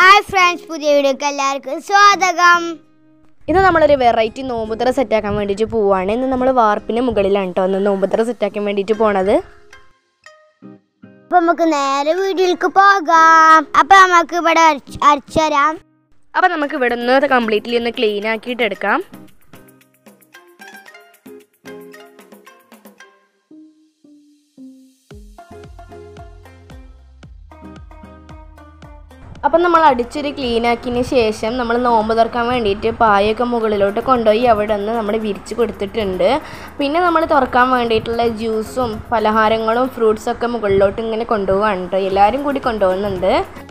hi friends പുതിയ വീഡിയോക്ക് എല്ലാവർക്കും സ്വാഗതം ഇന്ന് നമ്മളൊരു വെറൈറ്റി നോമ്പുതറ സെറ്റാക്കാൻ വേണ്ടിയിട്ട് പോവാണ് ഇന്ന് നമ്മൾ വാർപ്പിന് മുകളിലാണ് കേട്ടോ ഒന്ന് നോമ്പുതറ സെറ്റാക്കാൻ വേണ്ടിയിട്ട് പോണത് അപ്പൊ നമുക്ക് നേരെ വീഡിയോയിലേക്ക് പോകാം അപ്പൊ നമുക്ക് ഇവിടെ അരച്ച് അരച്ചുതരാം അപ്പോൾ നമുക്ക് ഇവിടെ നിന്ന് കംപ്ലീറ്റ്ലി ഒന്ന് ക്ലീൻ ആക്കിയിട്ട് എടുക്കാം അപ്പം നമ്മൾ അടിച്ചൊരു ക്ലീൻ ആക്കിയതിന് ശേഷം നമ്മൾ നോമ്പ് തുറക്കാൻ വേണ്ടിയിട്ട് പായൊക്കെ മുകളിലോട്ട് കൊണ്ടുപോയി അവിടെ നിന്ന് നമ്മൾ വിരിച്ച് കൊടുത്തിട്ടുണ്ട് പിന്നെ നമ്മൾ തുറക്കാൻ വേണ്ടിയിട്ടുള്ള ജ്യൂസും പലഹാരങ്ങളും ഫ്രൂട്ട്സൊക്കെ മുകളിലോട്ട് ഇങ്ങനെ കൊണ്ടുപോകാണ് കേട്ടോ എല്ലാവരും കൂടി കൊണ്ടുപോകുന്നുണ്ട്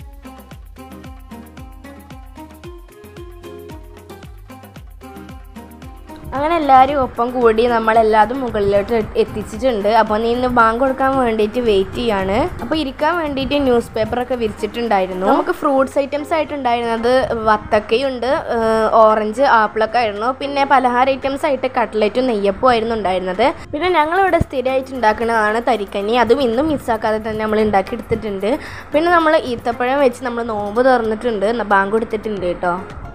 അങ്ങനെ എല്ലാവരും ഒപ്പം കൂടി നമ്മളെല്ലാതും മുകളിലോട്ട് എ- എത്തിച്ചിട്ടുണ്ട് അപ്പോൾ നീ ഇന്ന് ബാങ്ക് കൊടുക്കാൻ വേണ്ടിയിട്ട് വെയിറ്റ് ചെയ്യാണ് അപ്പോൾ ഇരിക്കാൻ വേണ്ടിയിട്ട് ന്യൂസ് പേപ്പറൊക്കെ വിരിച്ചിട്ടുണ്ടായിരുന്നു നമുക്ക് ഫ്രൂട്ട്സ് ഐറ്റംസ് ആയിട്ടുണ്ടായിരുന്നത് വത്തക്കയുണ്ട് ഏഹ് ഓറഞ്ച് ആപ്പിളൊക്കെ ആയിരുന്നു പിന്നെ പലഹാര ഐറ്റംസ് ആയിട്ട് കട്ട്ലറ്റും നെയ്യപ്പവും ആയിരുന്നു ഉണ്ടായിരുന്നത് പിന്നെ ഞങ്ങളിവിടെ സ്ഥിരമായിട്ട് ഉണ്ടാക്കുന്നതാണ് തരിക്കഞ്ഞി അതും ഇന്നും മിസ്സാക്കാതെ തന്നെ നമ്മൾ ഉണ്ടാക്കി എടുത്തിട്ടുണ്ട് പിന്നെ നമ്മൾ ഈത്തപ്പഴം വെച്ച് നമ്മൾ നോമ്പ് തുറന്നിട്ടുണ്ട് ബാങ്ക് കൊടുത്തിട്ടുണ്ട് കേട്ടോ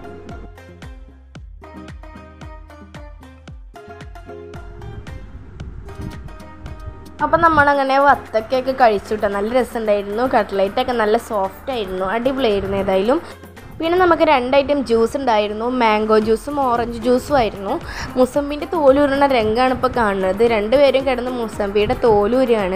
അപ്പം നമ്മളങ്ങനെ വത്തക്കയൊക്കെ കഴിച്ചു കേട്ടോ നല്ല രസമുണ്ടായിരുന്നു കട്ട്ലൈറ്റൊക്കെ നല്ല സോഫ്റ്റ് ആയിരുന്നു അടിപൊളിയായിരുന്നു ഏതായാലും പിന്നെ നമുക്ക് രണ്ട് ഐറ്റം ജ്യൂസ് ഉണ്ടായിരുന്നു മാംഗോ ജ്യൂസും ഓറഞ്ച് ജ്യൂസും ആയിരുന്നു മുസമ്പിൻ്റെ തോലൂരുന്ന രംഗമാണ് ഇപ്പോൾ കാണുന്നത് രണ്ടുപേരും കിടന്ന് മുസമ്പിയുടെ തോലൂരാണ്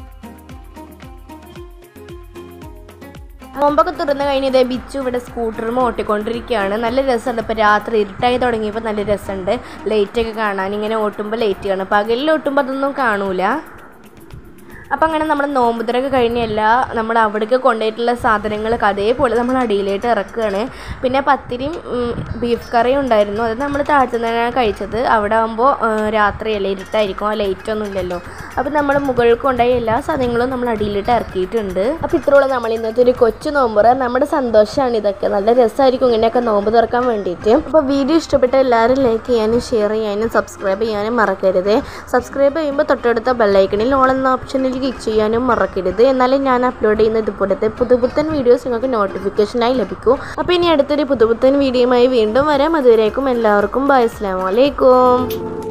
നോമ്പൊക്കെ തുറന്നു കഴിഞ്ഞ് ഇതേ ബിച്ചു ഇവിടെ സ്കൂട്ടറും ഓട്ടിക്കൊണ്ടിരിക്കുകയാണ് നല്ല രസമുണ്ട് ഇപ്പോൾ രാത്രി ഇരുട്ടായി തുടങ്ങിയപ്പോൾ നല്ല രസമുണ്ട് ലൈറ്റൊക്കെ കാണാൻ ഇങ്ങനെ ഓട്ടുമ്പോൾ ലൈറ്റ് കാണും പകലിൽ ഓട്ടുമ്പോൾ അതൊന്നും കാണൂല അപ്പം അങ്ങനെ നമ്മൾ നോമ്പുതരൊക്കെ കഴിഞ്ഞ് എല്ലാ നമ്മൾ അവിടേക്ക് കൊണ്ടുപോയിട്ടുള്ള സാധനങ്ങളൊക്കെ അതേപോലെ നമ്മൾ അടിയിലേക്ക് ഇറക്കുകയാണ് പിന്നെ പത്തിരിയും ഉം, ബീഫ് കറിയും ഉണ്ടായിരുന്നു അത് നമ്മൾ താഴത്തു നിന്നാണ് കഴിച്ചത് അവിടെ ആകുമ്പോൾ രാത്രിയല്ലേ ഇരുട്ടായിരിക്കും ആ ലൈറ്റ് ഒന്നും ഇല്ലല്ലോ അപ്പം നമ്മൾ മുകളിൽ കൊണ്ടുപോയ എല്ലാ സാധനങ്ങളും നമ്മൾ അടിയിലിട്ട് ഇറക്കിയിട്ടുണ്ട് അപ്പോൾ ഇത്രയുള്ള നമ്മൾ ഇന്നത്തെ ഒരു കൊച്ചു നോമ്പുറ നമ്മുടെ സന്തോഷമാണ് ഇതൊക്കെ നല്ല രസമായിരിക്കും ഇങ്ങനെയൊക്കെ നോമ്പ് തുറക്കാൻ വേണ്ടിയിട്ട് അപ്പോൾ വീഡിയോ ഇഷ്ടപ്പെട്ട എല്ലാവരും ലൈക്ക് ചെയ്യാനും ഷെയർ ചെയ്യാനും സബ്സ്ക്രൈബ് ചെയ്യാനും മറക്കരുത് സബ്സ്ക്രൈബ് ചെയ്യുമ്പോൾ തൊട്ടടുത്ത ബെല്ലൈക്കണിൽ ഓൾ എന്ന ഓപ്ഷനിൽ ക്ലിക്ക് ചെയ്യാനും മറക്കരുത് എന്നാലും ഞാൻ അപ്ലോഡ് ചെയ്യുന്ന ഇതുപോലത്തെ പുതുപുത്തൻ വീഡിയോസ് നിങ്ങൾക്ക് നോട്ടിഫിക്കേഷനായി ലഭിക്കൂ അപ്പോൾ ഇനി അടുത്തൊരു പുതുപുത്തൻ വീഡിയോയുമായി വീണ്ടും വരാം അതുവരേക്കും എല്ലാവർക്കും ബൈ അസ്ലാം വലൈക്കും